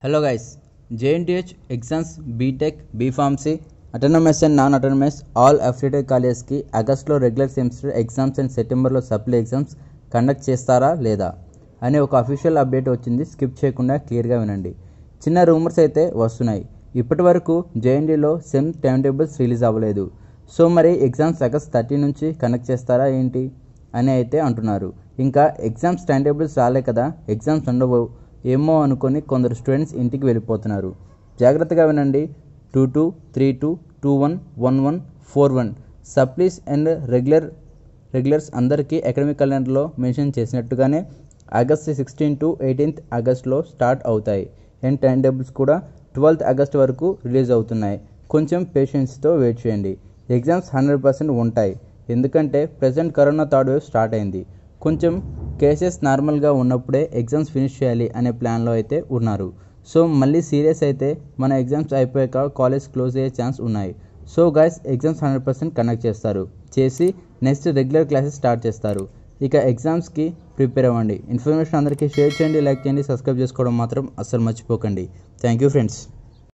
hello guys JNTUH exams BTech B pharmacy autonomous and non autonomous all affiliated కాలేజ్కి ఆగస్ట్లో regular semester exams and సెప్టెంబర్లో supply exams conduct చేస్తారా లేదా అనే ఒక అఫీషియల్ అప్డేట్ వచ్చింది స్కిప్ చేయకుండా క్లియర్గా వినండి చిన్న రూమర్స్ అయితే వస్తున్నాయి ఇప్పటి వరకు జేఎన్డీలో సెమ్ టైం టేబుల్స్ రిలీజ్ అవ్వలేదు సో మరి ఎగ్జామ్స్ ఆగస్ట్ థర్టీ నుంచి కండక్ట్ చేస్తారా ఏంటి అని అయితే అంటున్నారు ఇంకా ఎగ్జామ్స్ టైం టేబుల్స్ రాలే కదా ఎగ్జామ్స్ ఉండవు ఏమో అనుకొని కొందరు స్టూడెంట్స్ ఇంటికి వెళ్ళిపోతున్నారు జాగ్రత్తగా వినండి two two three two two one one one four one supplies and regular regulars అందరికీ అకాడమిక్ క్యాలెండర్లో మెన్షన్ చేసినట్టుగానే ఆగస్ట్ సిక్స్టీన్ టు ఎయిటీన్త్ ఆగస్ట్లో స్టార్ట్ అవుతాయి అండ్ టైం టేబుల్స్ కూడా ట్వెల్త్ ఆగస్ట్ వరకు రిలీజ్ అవుతున్నాయి కొంచెం పేషెన్స్తో వెయిట్ చేయండి ఎగ్జామ్స్ హండ్రెడ్ పర్సెంట్ ఉంటాయి ఎందుకంటే present corona third wave start అయింది కొంచెం కేసెస్ నార్మల్గా ఉన్నప్పుడే ఎగ్జామ్స్ ఫినిష్ చేయాలి అనే ప్లాన్లో అయితే ఉన్నారు సో మళ్ళీ సీరియస్ అయితే మన ఎగ్జామ్స్ అయిపోయాక కాలేజ్ క్లోజ్ అయ్యే ఛాన్స్ ఉన్నాయి so guys exams hundred percent conduct చేస్తారు చేసి నెక్స్ట్ రెగ్యులర్ క్లాసెస్ స్టార్ట్ చేస్తారు ఇక ఎగ్జామ్స్కి ప్రిపేర్ అవ్వండి ఇన్ఫర్మేషన్ అందరికీ షేర్ చేయండి లైక్ చేయండి సబ్స్క్రైబ్ చేసుకోవడం మాత్రం అస్సలు మర్చిపోకండి థ్యాంక్ యూ ఫ్రెండ్స్